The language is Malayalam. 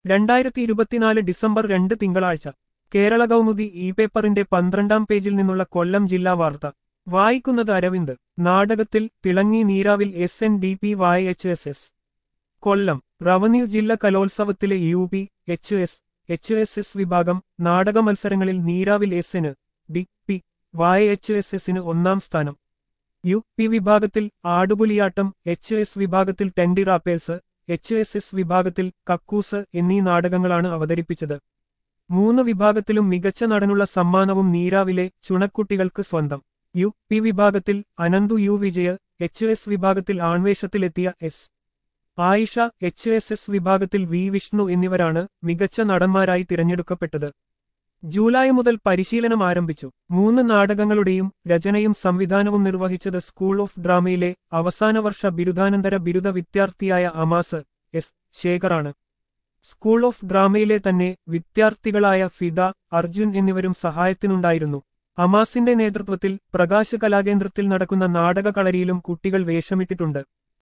രണ്ടായിരത്തി ഇരുപത്തിനാല് ഡിസംബർ രണ്ട് തിങ്കളാഴ്ച കേരള കൗമുദി ഇ പേപ്പറിന്റെ പന്ത്രണ്ടാം പേജിൽ നിന്നുള്ള കൊല്ലം ജില്ലാ വാർത്ത വായിക്കുന്നത് അരവിന്ദ് നാടകത്തിൽ തിളങ്ങി Neeravil S N D P Y H S S Kollam revenue ജില്ല കലോത്സവത്തിലെ U P H S H S S വിഭാഗം നാടക മത്സരങ്ങളിൽ നീരാവിൽ എസിന് D P Y H S എസിന് ഒന്നാം സ്ഥാനം യു പി വിഭാഗത്തിൽ ആടുപുലിയാട്ടം എച്ച് എസ് വിഭാഗത്തിൽ ടെൻഡി റാപ്പേഴ്സ് എച്ച് എസ് എസ് വിഭാഗത്തിൽ കക്കൂസ് എന്നീ നാടകങ്ങളാണ് അവതരിപ്പിച്ചത് മൂന്ന് വിഭാഗത്തിലും മികച്ച നടനുള്ള സമ്മാനവും നീരാവിലെ ചുണക്കുട്ടികൾക്ക് സ്വന്തം യു പി വിഭാഗത്തിൽ Ananthu U Vijaya H S വിഭാഗത്തിൽ ആൺവേഷത്തിലെത്തിയ S Ayisha H S S വിഭാഗത്തിൽ വി വിഷ്ണു എന്നിവരാണ് മികച്ച നടന്മാരായി തിരഞ്ഞെടുക്കപ്പെട്ടത് ജൂലൈ മുതൽ പരിശീലനം ആരംഭിച്ചു മൂന്ന് നാടകങ്ങളുടെയും രചനയും സംവിധാനവും നിർവഹിച്ചത് സ്കൂൾ ഓഫ് ഡ്രാമയിലെ അവസാന വർഷ ബിരുദാനന്തര ബിരുദ വിദ്യാർത്ഥിയായ അമാസ് എസ് ശേഖറാണ് സ്കൂൾ ഓഫ് ഡ്രാമയിലെ തന്നെ വിദ്യാർത്ഥികളായ ഫിദ അർജുൻ എന്നിവരും സഹായത്തിനുണ്ടായിരുന്നു അമാസിന്റെ നേതൃത്വത്തിൽ പ്രകാശ കലാകേന്ദ്രത്തിൽ നടക്കുന്ന നാടക കളരിയിലും കുട്ടികൾ വേഷമിട്ടിട്ടുണ്ട്